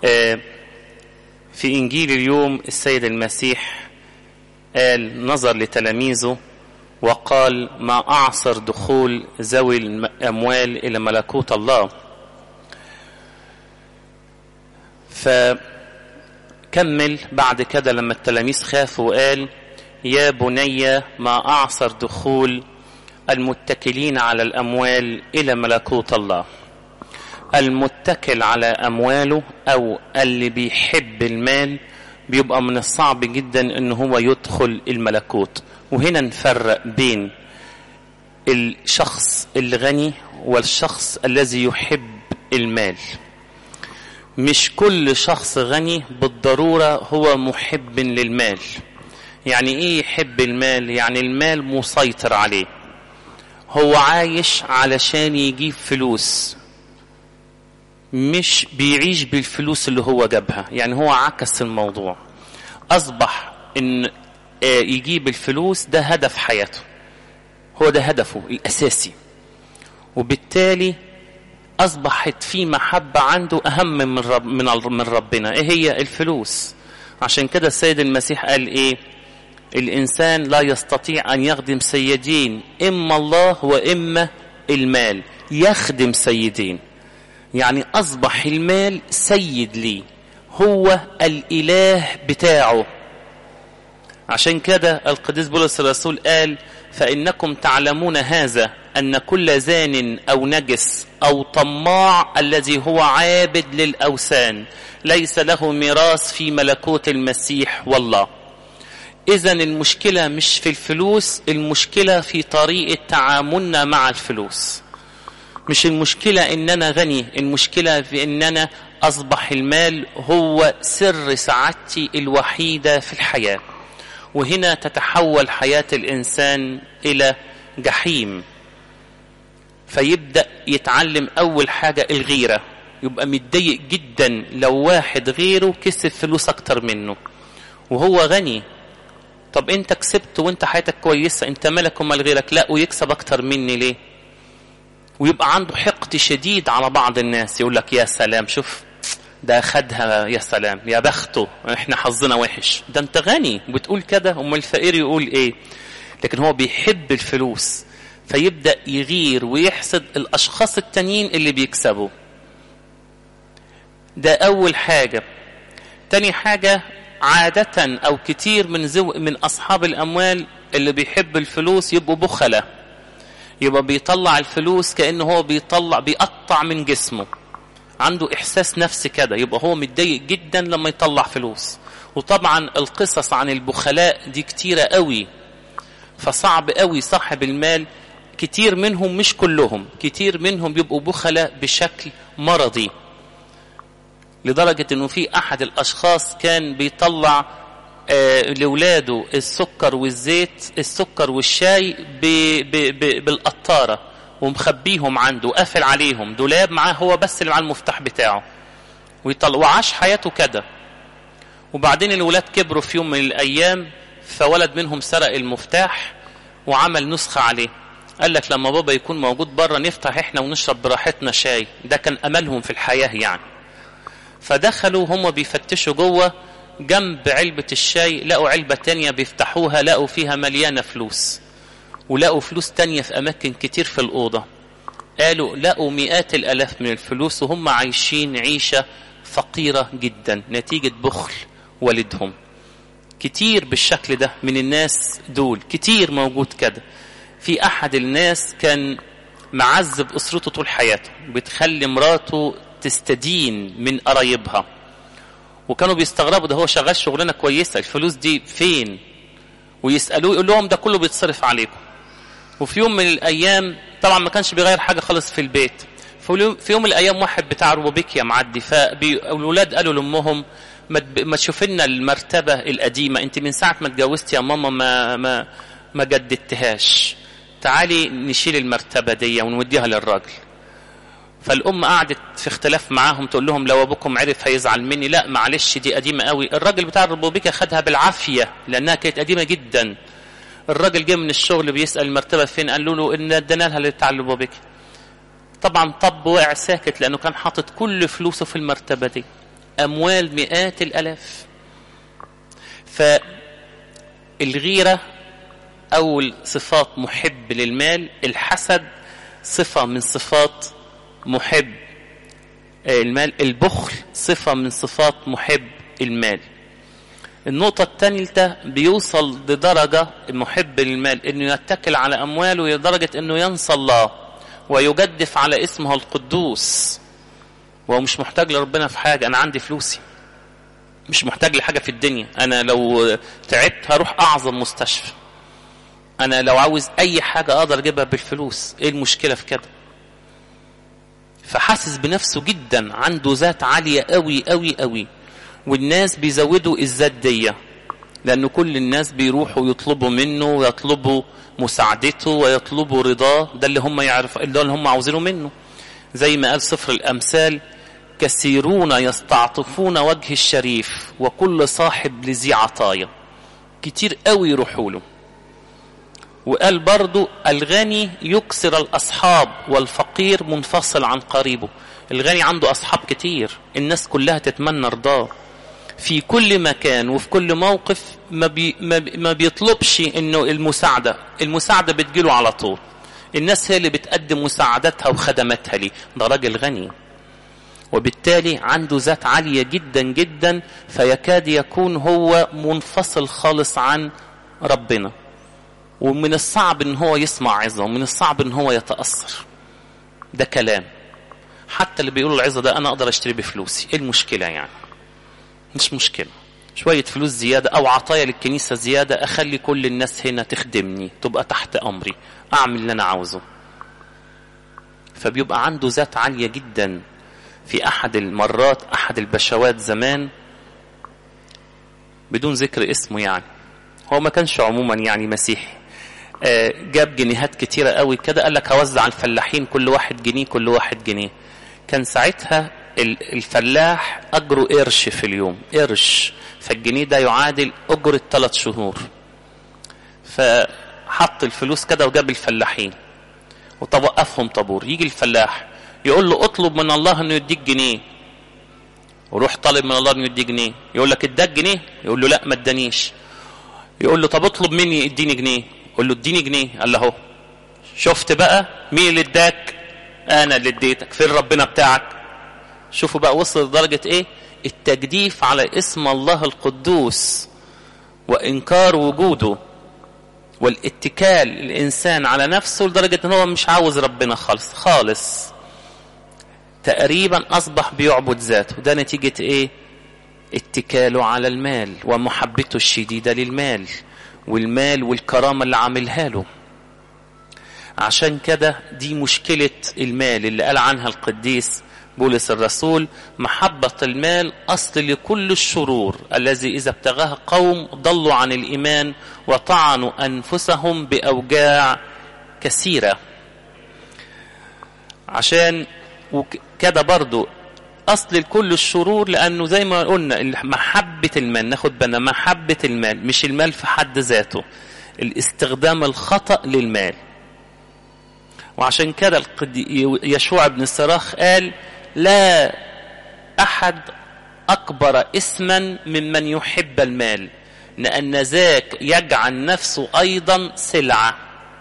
في إنجيل اليوم السيد المسيح قال نظر لتلاميذه وقال ما أعصر دخول ذوي الأموال إلى ملكوت الله فكمل بعد كده لما التلاميذ خافوا وقال يا بني ما أعصر دخول المتكلين على الأموال إلى ملكوت الله المتكل على أمواله أو اللي بيحب المال بيبقى من الصعب جدا ان هو يدخل الملكوت وهنا نفرق بين الشخص الغني والشخص الذي يحب المال مش كل شخص غني بالضرورة هو محب للمال يعني ايه يحب المال يعني المال مسيطر عليه هو عايش علشان يجيب فلوس مش بيعيش بالفلوس اللي هو جابها يعني هو عكس الموضوع أصبح إن يجيب الفلوس ده هدف حياته هو ده هدفه الأساسي وبالتالي أصبحت في محبة عنده أهم من, رب من, من ربنا إيه هي الفلوس عشان كده السيد المسيح قال إيه الإنسان لا يستطيع أن يخدم سيدين إما الله وإما المال يخدم سيدين يعني أصبح المال سيد لي هو الإله بتاعه عشان كده القديس بولس الرسول قال فإنكم تعلمون هذا أن كل زان أو نجس أو طماع الذي هو عابد للأوثان ليس له ميراث في ملكوت المسيح والله إذا المشكلة مش في الفلوس المشكلة في طريقة تعاملنا مع الفلوس مش المشكلة ان انا غني المشكلة في ان انا اصبح المال هو سر سعادتي الوحيدة في الحياة وهنا تتحول حياة الانسان الى جحيم فيبدأ يتعلم اول حاجة الغيرة يبقى متضايق جدا لو واحد غيره كسب فلوس اكتر منه وهو غني طب انت كسبت وانت حياتك كويسة انت مالك ومال غيرك لا ويكسب اكتر مني ليه ويبقى عنده حقد شديد على بعض الناس يقول لك يا سلام شوف ده خدها يا سلام يا بخته احنا حظنا وحش ده انت غني وبتقول كده امال الفقير يقول ايه لكن هو بيحب الفلوس فيبدا يغير ويحسد الاشخاص التانيين اللي بيكسبوا ده اول حاجه تاني حاجه عاده او كتير من زو من اصحاب الاموال اللي بيحب الفلوس يبقوا بخله يبقى بيطلع الفلوس كأنه هو بيطلع بيقطع من جسمه عنده إحساس نفسي كده يبقى هو متضايق جدا لما يطلع فلوس وطبعا القصص عن البخلاء دي كتيرة قوي فصعب قوي صاحب المال كتير منهم مش كلهم كتير منهم بيبقوا بخلاء بشكل مرضي لدرجة انه في احد الاشخاص كان بيطلع آه لولاده السكر والزيت السكر والشاي ب ب ب بالقطارة ومخبيهم عنده قافل عليهم دولاب معاه هو بس اللي معاه المفتاح بتاعه ويطلع وعاش حياته كده وبعدين الولاد كبروا في يوم من الأيام فولد منهم سرق المفتاح وعمل نسخة عليه قال لك لما بابا يكون موجود بره نفتح احنا ونشرب براحتنا شاي ده كان أملهم في الحياة يعني فدخلوا هم بيفتشوا جوه جنب علبة الشاي لقوا علبة تانية بيفتحوها لقوا فيها مليانة فلوس ولقوا فلوس تانية في أماكن كتير في الأوضة قالوا لقوا مئات الألاف من الفلوس وهم عايشين عيشة فقيرة جدا نتيجة بخل والدهم كتير بالشكل ده من الناس دول كتير موجود كده في أحد الناس كان معذب أسرته طول حياته بتخلي مراته تستدين من قرايبها وكانوا بيستغربوا ده هو شغال شغلانه كويسه الفلوس دي فين ويسالوه يقول لهم ده كله بيتصرف عليكم وفي يوم من الايام طبعا ما كانش بيغير حاجه خالص في البيت في يوم من الايام واحد بتاع روبيكيا معدي فالاولاد قالوا لامهم ما تشوف لنا المرتبه القديمه انت من ساعه ما اتجوزتي يا ماما ما ما ما جددتهاش تعالي نشيل المرتبه دي ونوديها للراجل فالام قعدت في اختلاف معاهم تقول لهم لو ابوكم عرف هيزعل مني لا معلش دي قديمه قوي الراجل بتاع الربوبيكا خدها بالعافيه لانها كانت قديمه جدا الراجل جه من الشغل بيسال المرتبه فين قال له ان ادينا لها بتاع الربوبيكا طبعا طب وقع ساكت لانه كان حاطط كل فلوسه في المرتبه دي أموال مئات الألاف فالغيرة أول صفات محب للمال الحسد صفة من صفات محب المال البخل صفة من صفات محب المال النقطة الثالثة بيوصل لدرجة المحب للمال انه يتكل على امواله لدرجة انه ينسى الله ويجدف على اسمه القدوس وهو مش محتاج لربنا في حاجة انا عندي فلوسي مش محتاج لحاجة في الدنيا انا لو تعبت هروح اعظم مستشفى انا لو عاوز اي حاجة اقدر اجيبها بالفلوس ايه المشكلة في كده فحاسس بنفسه جدا عنده ذات عالية قوي قوي قوي والناس بيزودوا الذات دي لأن كل الناس بيروحوا يطلبوا منه ويطلبوا مساعدته ويطلبوا رضاه ده اللي هم يعرف اللي هم عاوزينه منه زي ما قال سفر الأمثال كثيرون يستعطفون وجه الشريف وكل صاحب لذي عطايا كتير قوي يروحوا له وقال برضو الغني يكسر الأصحاب والفقير منفصل عن قريبه الغني عنده أصحاب كتير الناس كلها تتمنى رضاه في كل مكان وفي كل موقف ما, بي ما بيطلبش انه المساعدة المساعدة بتجيله على طول الناس هي اللي بتقدم مساعدتها وخدماتها ليه ده راجل غني وبالتالي عنده ذات عالية جدا جدا فيكاد يكون هو منفصل خالص عن ربنا ومن الصعب ان هو يسمع عظة ومن الصعب ان هو يتأثر ده كلام حتى اللي بيقولوا العظة ده انا اقدر اشتري بفلوسي ايه المشكلة يعني مش مشكلة شوية فلوس زيادة او عطايا للكنيسة زيادة اخلي كل الناس هنا تخدمني تبقى تحت امري اعمل اللي انا عاوزه فبيبقى عنده ذات عالية جدا في احد المرات احد البشوات زمان بدون ذكر اسمه يعني هو ما كانش عموما يعني مسيحي جاب جنيهات كتيرة قوي كده قال لك هوزع الفلاحين كل واحد جنيه كل واحد جنيه كان ساعتها الفلاح أجره قرش في اليوم قرش فالجنيه ده يعادل أجرة ثلاث شهور فحط الفلوس كده وجاب الفلاحين وتوقفهم طابور يجي الفلاح يقول له اطلب من الله انه يديك جنيه وروح طالب من الله انه يديك جنيه يقول لك اداك جنيه يقول له لا ما ادانيش يقول له طب اطلب مني اديني جنيه قول له اديني جنيه قال له اهو شفت بقى مين اللي اداك انا اللي اديتك فين ربنا بتاعك شوفوا بقى وصل لدرجة ايه التجديف على اسم الله القدوس وانكار وجوده والاتكال الانسان على نفسه لدرجة ان هو مش عاوز ربنا خالص خالص تقريبا اصبح بيعبد ذاته ده نتيجة ايه اتكاله على المال ومحبته الشديدة للمال والمال والكرامة اللي عاملها له عشان كده دي مشكلة المال اللي قال عنها القديس بولس الرسول محبة المال أصل لكل الشرور الذي إذا ابتغاه قوم ضلوا عن الإيمان وطعنوا أنفسهم بأوجاع كثيرة عشان كده برضو أصل لكل الشرور لأنه زي ما قلنا محبة المال ناخد بالنا محبة المال مش المال في حد ذاته الاستخدام الخطأ للمال وعشان كده يشوع بن الصراخ قال لا أحد أكبر إثما ممن يحب المال لأن ذاك يجعل نفسه أيضا سلعة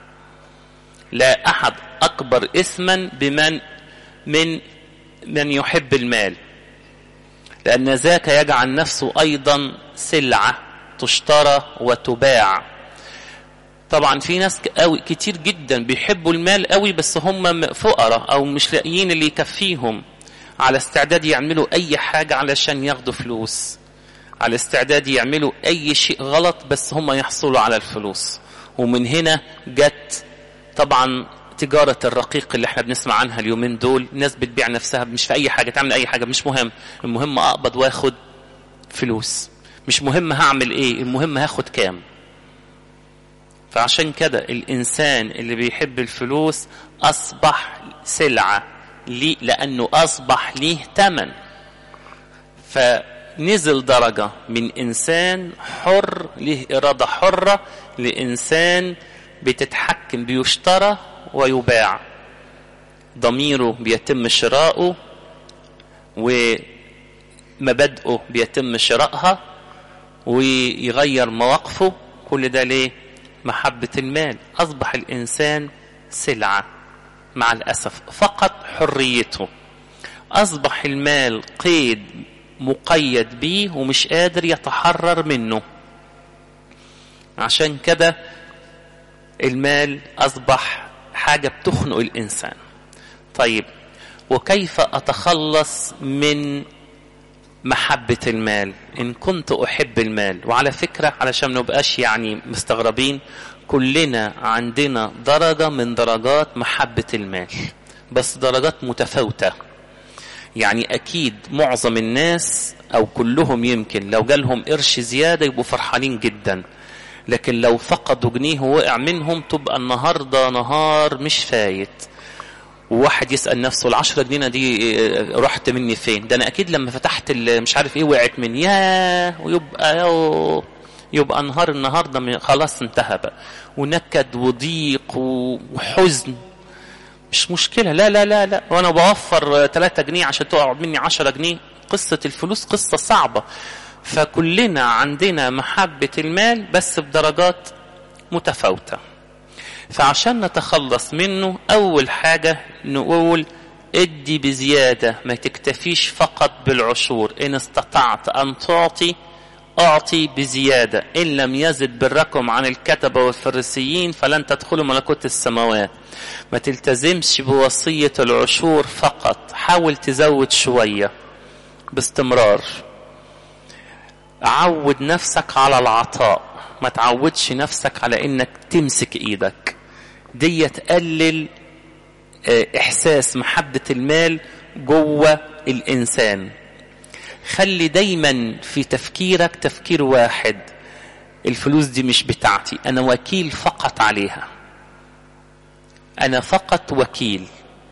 لا أحد أكبر إثما بمن من من يحب المال لأن ذاك يجعل نفسه أيضا سلعة تشترى وتباع طبعا في ناس قوي كتير جدا بيحبوا المال قوي بس هم فقراء أو مش لاقيين اللي يكفيهم على استعداد يعملوا أي حاجة علشان ياخدوا فلوس على استعداد يعملوا أي شيء غلط بس هم يحصلوا على الفلوس ومن هنا جت طبعا تجارة الرقيق اللي احنا بنسمع عنها اليومين دول ناس بتبيع نفسها مش في أي حاجة تعمل أي حاجة مش مهم المهم أقبض وآخد فلوس مش مهم هعمل إيه المهم هاخد كام فعشان كده الإنسان اللي بيحب الفلوس أصبح سلعة ليه لأنه أصبح ليه تمن فنزل درجة من إنسان حر له إرادة حرة لإنسان بتتحكم بيشترى ويباع ضميره بيتم شراؤه مبادئه بيتم شرائها ويغير مواقفه كل ده ليه محبة المال أصبح الإنسان سلعة مع الأسف فقط حريته أصبح المال قيد مقيد بيه ومش قادر يتحرر منه عشان كده المال أصبح حاجة بتخنق الإنسان طيب وكيف أتخلص من محبة المال إن كنت أحب المال وعلى فكرة علشان نبقاش يعني مستغربين كلنا عندنا درجة من درجات محبة المال بس درجات متفاوتة يعني أكيد معظم الناس أو كلهم يمكن لو جالهم قرش زيادة يبقوا فرحانين جدا لكن لو فقدوا جنيه ووقع منهم تبقى النهاردة نهار مش فايت وواحد يسأل نفسه العشرة جنيه دي رحت مني فين ده أنا أكيد لما فتحت مش عارف إيه وقعت مني ياه ويبقى يو يبقى نهار النهاردة خلاص انتهى بقى ونكد وضيق وحزن مش مشكلة لا لا لا لا وأنا بوفر 3 جنيه عشان تقعد مني 10 جنيه قصة الفلوس قصة صعبة فكلنا عندنا محبة المال بس بدرجات متفاوتة فعشان نتخلص منه أول حاجة نقول ادي بزيادة ما تكتفيش فقط بالعشور إن استطعت أن تعطي أعطي بزيادة إن لم يزد بالرقم عن الكتبة والفريسيين فلن تدخلوا ملكوت السماوات ما تلتزمش بوصية العشور فقط حاول تزود شوية باستمرار عود نفسك على العطاء ما تعودش نفسك على انك تمسك ايدك دي تقلل احساس محبة المال جوه الانسان خلي دايما في تفكيرك تفكير واحد الفلوس دي مش بتاعتي انا وكيل فقط عليها انا فقط وكيل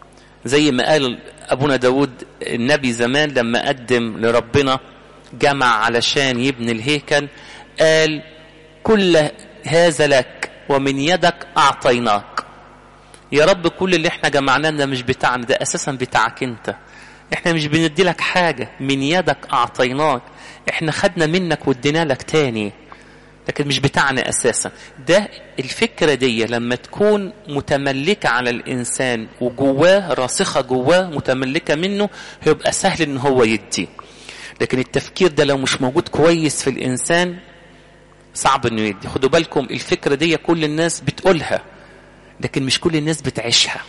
زي ما قال ابونا داود النبي زمان لما قدم لربنا جمع علشان يبني الهيكل قال كل هذا لك ومن يدك اعطيناك يا رب كل اللي احنا جمعناه ده مش بتاعنا ده اساسا بتاعك انت احنا مش بندي لك حاجة من يدك اعطيناك احنا خدنا منك وادينا لك تاني لكن مش بتاعنا اساسا ده الفكرة دي لما تكون متملكة على الانسان وجواه راسخة جواه متملكة منه هيبقى سهل ان هو يدي لكن التفكير ده لو مش موجود كويس في الانسان صعب انه يدي خدوا بالكم الفكرة دي كل الناس بتقولها لكن مش كل الناس بتعيشها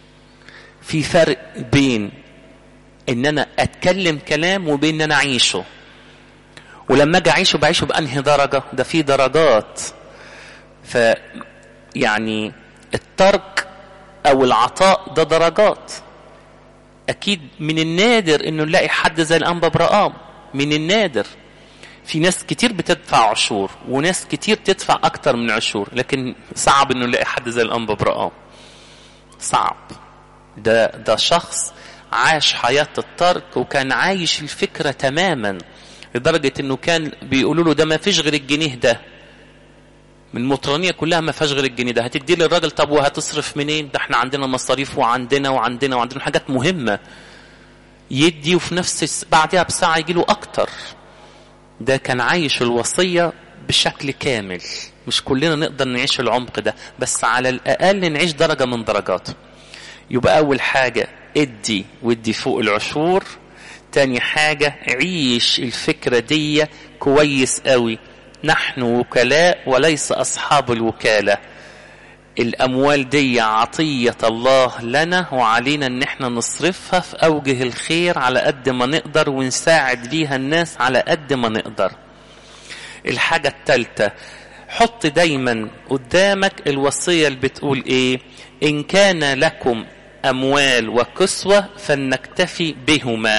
في فرق بين ان انا اتكلم كلام وبين ان انا اعيشه ولما اجي اعيشه بعيشه بانهي درجة ده في درجات ف يعني الترك او العطاء ده درجات اكيد من النادر انه نلاقي حد زي الانبا برقام من النادر في ناس كتير بتدفع عشور وناس كتير تدفع اكتر من عشور لكن صعب انه نلاقي حد زي الانبا برقام صعب ده ده شخص عاش حياة الترك وكان عايش الفكرة تماما لدرجة انه كان بيقولوا له ده ما فيش غير الجنيه ده من المطرانية كلها ما فيهاش غير الجنيه ده هتدي للراجل طب وهتصرف منين ده احنا عندنا مصاريف وعندنا وعندنا وعندنا حاجات مهمة يدي وفي نفس بعدها بساعة يجي له اكتر ده كان عايش الوصية بشكل كامل مش كلنا نقدر نعيش العمق ده بس على الأقل نعيش درجة من درجاته يبقى أول حاجة ادي وادي فوق العشور تاني حاجة عيش الفكرة دي كويس قوي نحن وكلاء وليس أصحاب الوكالة الأموال دي عطية الله لنا وعلينا ان احنا نصرفها في أوجه الخير على قد ما نقدر ونساعد بيها الناس على قد ما نقدر الحاجة التالتة حط دايما قدامك الوصية اللي بتقول ايه ان كان لكم اموال وكسوة فلنكتفي بهما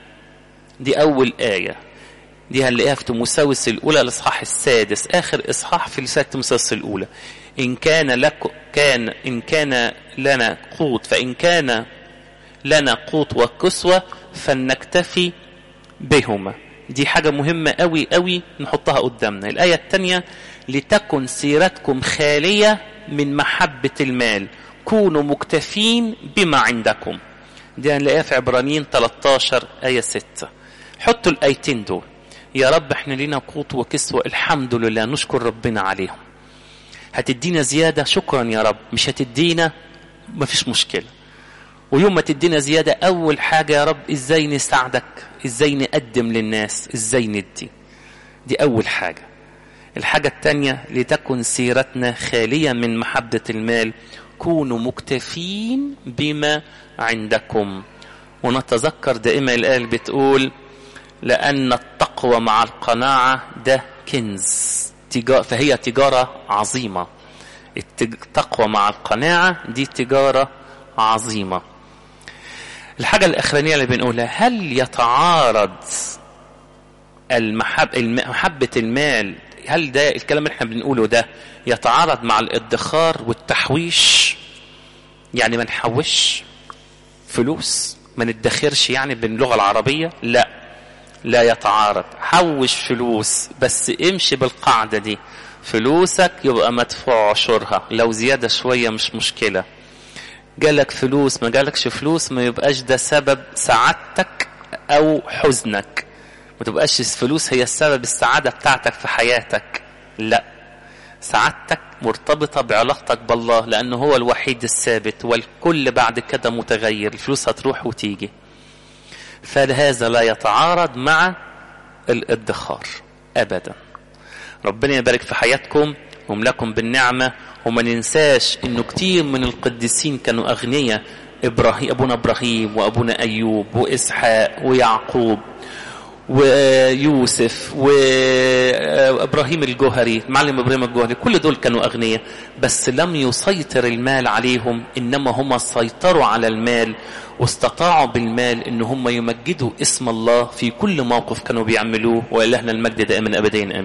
دي اول آية دي هنلاقيها في تيموساوس الاولى الاصحاح السادس اخر اصحاح في رسالة تيموساوس الاولى إن كان لك كان إن كان لنا قوت فإن كان لنا قوت وكسوة فلنكتفي بهما دي حاجة مهمة قوي قوي نحطها قدامنا الآية الثانية لتكن سيرتكم خالية من محبة المال كونوا مكتفين بما عندكم دي هنلاقيها في عبرانيين 13 آية 6 حطوا الآيتين دول يا رب احنا لينا قوت وكسوة الحمد لله نشكر ربنا عليهم هتدينا زيادة شكرا يا رب مش هتدينا مفيش مشكلة ويوم ما تدينا زيادة أول حاجة يا رب إزاي نساعدك إزاي نقدم للناس إزاي ندي دي أول حاجة الحاجة التانية لتكن سيرتنا خالية من محبة المال كونوا مكتفين بما عندكم ونتذكر دائما الآية اللي بتقول لأن التقوى مع القناعة ده كنز تجارة فهي تجارة عظيمة التقوى مع القناعة دي تجارة عظيمة الحاجة الأخرانية اللي بنقولها هل يتعارض المحب محبة المال هل ده الكلام اللي احنا بنقوله ده يتعارض مع الادخار والتحويش يعني ما نحوش فلوس ما ندخرش يعني باللغة العربية لا لا يتعارض حوش فلوس بس امشي بالقاعدة دي فلوسك يبقى مدفوع عشرها لو زيادة شوية مش مشكلة جالك فلوس ما جالكش فلوس ما يبقاش ده سبب سعادتك او حزنك ما تبقاش الفلوس هي السبب السعادة بتاعتك في حياتك لا سعادتك مرتبطة بعلاقتك بالله لأنه هو الوحيد الثابت والكل بعد كده متغير الفلوس هتروح وتيجي فهذا لا يتعارض مع الادخار أبدا ربنا يبارك في حياتكم وملكم بالنعمة وما ننساش انه كتير من القديسين كانوا اغنياء ابراهيم ابونا ابراهيم وابونا ايوب واسحاق ويعقوب ويوسف وابراهيم الجوهري معلم ابراهيم الجوهري كل دول كانوا اغنياء بس لم يسيطر المال عليهم انما هم سيطروا على المال واستطاعوا بالمال ان هم يمجدوا اسم الله في كل موقف كانوا بيعملوه والهنا المجد دائما ابدين امين